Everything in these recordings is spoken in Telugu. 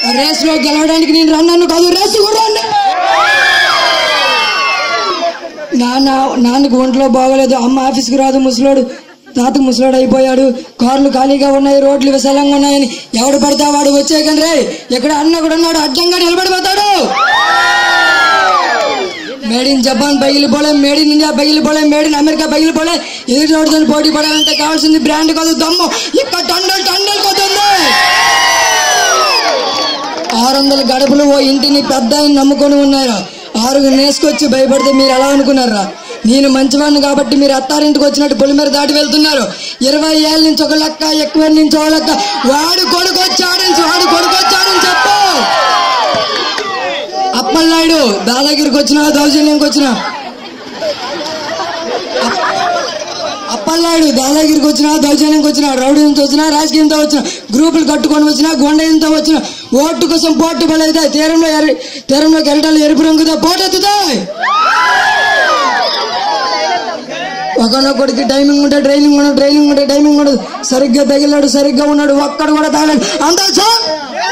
రేస్ లో గెలవడానికి నేను రన్నాను కాదు రేస్ కూడా అన్నా. నాన్న నాన్నకు ఒంట్లో బాగోలేదు అమ్మ ఆఫీస్కి రాదు ముసలోడు తాత ముసలోడు అయిపోయాడు కార్లు ఖాళీగా ఉన్నాయి రోడ్లు విశాలంగా ఉన్నాయని ఎవడు పడతా వాడు వచ్చేయకండి రే ఇక్కడ అన్న కూడా ఉన్నాడు అడ్డంగా నిలబడిపోతాడు మేడ్ ఇన్ జపాన్ పగిలిపోలే మేడ్ ఇన్ ఇండియా పగిలిపోలే మేడ్ ఇన్ అమెరికా పగిలిపోలే ఎదురు రోడ్డు పోటీ పడాలంటే కావాల్సింది బ్రాండ్ కాదు దమ్ము ఇక్కడ టండల్ టండల్ కొద్దుంది ఆరు వందల గడపలు ఓ ఇంటిని పెద్ద ఆయన నమ్ముకొని ఉన్నారు ఆరుగురు నేసుకొచ్చి భయపడితే మీరు ఎలా అనుకున్నారా నేను మంచివాడిని కాబట్టి మీరు అత్తారింటికి వచ్చినట్టు పొలిమేర దాటి వెళ్తున్నారు ఇరవై ఏళ్ళ నుంచి ఒక లెక్క ఎక్కువ నుంచి ఒక లెక్క వాడు కొడుకు వచ్చాడని వాడు కొడుకు వచ్చాడని చెప్పు అప్పలనాయుడు దాదాగిరికి వచ్చినా దౌర్జన్యంకి వచ్చినా అప్పలనాయుడు దాదాగిరికి వచ్చినా దౌర్జన్యంకి వచ్చినా రౌడీ నుంచి వచ్చినా రాజకీయంతో వచ్చినా గ్రూపులు కట్టుకొని వచ్చినా గుండెంతో వచ్చినా ఓటు కోసం పోటు బలైతాయి తీరంలో ఎర్ర తీరంలో కెరటాలు ఎరుపు రంగుతో పోటెత్తుతాయి ఒకనొక్కడికి టైమింగ్ ఉంటే ట్రైనింగ్ ఉండదు ట్రైనింగ్ ఉంటే టైమింగ్ ఉండదు సరిగ్గా తగిలాడు సరిగ్గా ఉన్నాడు ఒక్కడు కూడా తాగలేడు అంతా సార్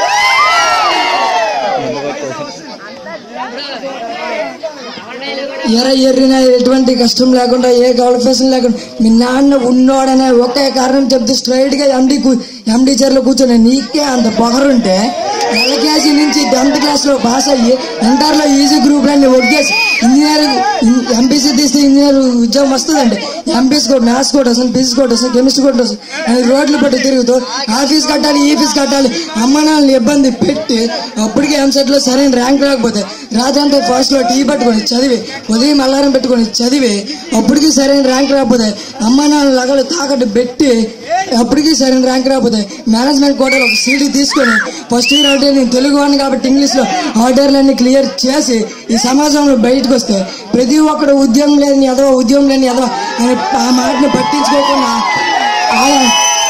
ఎర్ర ఎర్రిన ఎటువంటి కష్టం లేకుండా ఏ క్వాలిఫికేషన్ లేకుండా మీ నాన్న ఉన్నోడనే ఒకే కారణం చెప్తే స్ట్రైట్ గా ఎండి ఎండి చైర్లో కూర్చొని నీకే అంత పొగరుంటే ఎల్కేజీ నుంచి టెన్త్ క్లాస్ లో పాస్ అయ్యి ఇంటర్ లో ఈజీ గ్రూప్ అన్ని ఒగ్గేసి ఇంజనీరింగ్ ఎంపీసీ తీస్తే ఇంజనీర్ ఉద్యోగం వస్తుందండి ఎంపీసీ కూడా మ్యాథ్స్ కూడా వస్తుంది ఫిజిక్స్ కూడా వస్తుంది కెమిస్ట్రీ కూడా వస్తుంది అని రోడ్లు పట్టి తిరుగుతూ ఆ ఫీజు కట్టాలి ఈ ఫీజు కట్టాలి అమ్మ నాన్నని ఇబ్బంది పెట్టి అప్పటికే ఎంసెట్ లో సరైన ర్యాంక్ రాకపోతే రాజంతా ఫస్ట్ లో టీ పట్టుకొని చదివి ఉదయం అల్లారం పెట్టుకొని చదివి అప్పటికి సరైన ర్యాంక్ రాకపోతే అమ్మ నాన్న లగలు తాకట్టు పెట్టి అప్పటికి సరైన ర్యాంక్ రాకపోతే మేనేజ్మెంట్ కోటాలో ఒక సీడీ తీసుకొని ఫస్ట్ ఇయర్ అంటే నేను తెలుగు వాడిని కాబట్టి ఇంగ్లీష్ లో ఆర్డర్లన్నీ క్లియర్ చేసి ఈ సమాజంలో బయటకు వస్తే ప్రతి ఒక్కడు ఉద్యోగం లేని ఎదవ ఉద్యోగం లేని ఎదవ అని ఆ మాటని పట్టించుకోకుండా ఆ-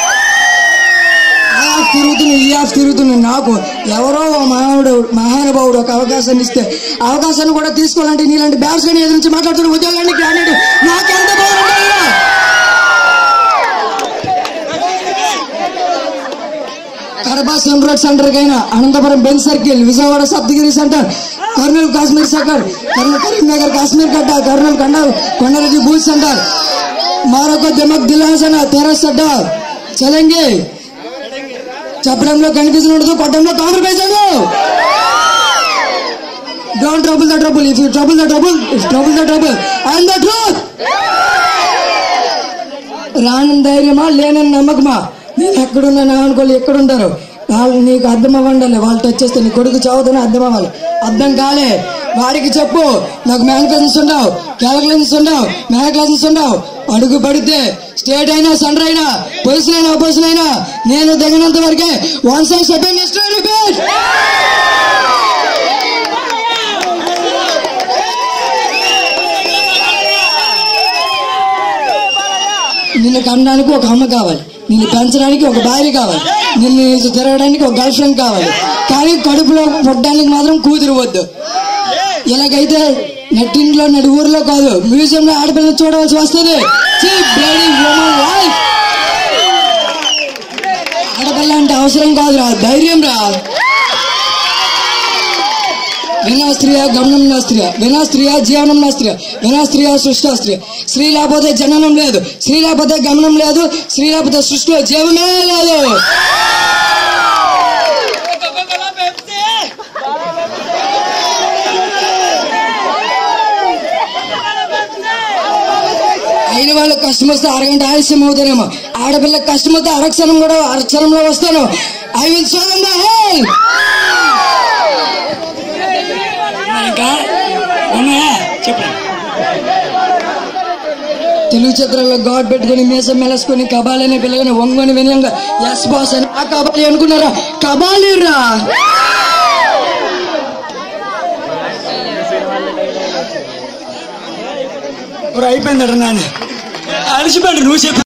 ఆ ఆఫ్ తిరుగుతున్న ఈ ఆఫ్ తిరుగుతున్న నాకు ఎవరో ఓ మహానుడు మహానుభావుడు ఒక అవకాశాన్ని ఇస్తే ఆ అవకాశాన్ని కూడా తీసుకోవాలంటే నీలాంటి బ్యాట్స్ కానీ ఎదురించి మాట్లాడుతున్న ఉద్యోగాన్ని గ్రానైట్ నాకెంత బాగుంటుందా కడప సెంట్రల్ సెంటర్ కైనా Anantapuram bench circle Vijayawada Saptagiri centre Kurnool Kashmir centre Kurnool Karimnagar Kashmir కట్ట కర్నూలు కండ కొండరెడ్డి బూత్ సెంటర్ మరొక దిమక్ దిలాసన తెరస్ సెంటర్ చలంగి చెప్పడంలో కనిపించిన ఉండదు కొట్టడంలో కాంప్రమైజ్ అవ్వదు don't trouble the trouble if you trouble the trouble if trouble the trouble and the truth రాని ధైర్యమా లేనని నమ్మకమా నేను ఎక్కడున్నా అనుకోవాలి ఎక్కడుంటారు వాళ్ళు నీకు అర్థం అవ్వండి వాళ్ళు టచ్ చేస్తే నీ కొడుకు చదువుతున్నా అర్థం అవ్వాలి అర్థం కాలే వాడికి చెప్పు నాకు మ్యానిఫెస్టోస్ ఉండవు క్యాలిక్యులేషన్స్ ఉండవు మ్యానిక్లాసెస్ ఉండవు అడుగు పడితే స్టేట్ అయినా సెంటర్ అయినా పొజిషన్ అయినా అపోజిషన్ అయినా నేను తగినంత వరకే వన్ సైడ్ సెకండ్ రిపీట్ నిన్ను కనడానికి ఒక అమ్మ కావాలి నిన్ను పెంచడానికి ఒక భార్య కావాలి నిన్ను తిరగడానికి ఒక గర్ల్ ఫ్రెండ్ కావాలి కానీ కడుపులో పుట్టడానికి మాత్రం కూతురు వద్దు ఇలాగైతే నెట్టింట్లో నడి ఊర్లో కాదు మ్యూజియంలో ఆడపిల్లని చూడవలసి వస్తుంది See, bloody woman life. ఆడపిల్ల అంటే అవసరం కాదురా ధైర్యం రా వినాస్త్రియ గమనం నాస్త్రియ వినాస్త్రియ జీవనం నాస్త్రియ వినాస్త్రియ సృష్టాస్త్రియ స్త్రీ లేకపోతే జననం లేదు స్త్రీ లేకపోతే గమనం లేదు స్త్రీ లేకపోతే సృష్టిలో జీవమే లేదు అయిన వాళ్ళకి కష్టం వస్తే అరగంట ఆలస్యం అవుతానేమో ఆడపిల్లకి కష్టం వస్తే అరక్షణం కూడా అరక్షణంలో వస్తాను I will show them the hell ఇంకా ఉన్నాయా చెప్పండి తెలుగు చిత్రాల్లో గాడ్ పెట్టుకుని మీసం మెలసుకొని కబాలి అనే పిల్లగాని వంగని వినయంగా ఎస్ బాస్ అని ఆ కబాలి అనుకున్నారా కబాలి రా ఇప్పుడు అయిపోయిందట నాన్న అలసిపోయాడు నువ్వు చెప్పు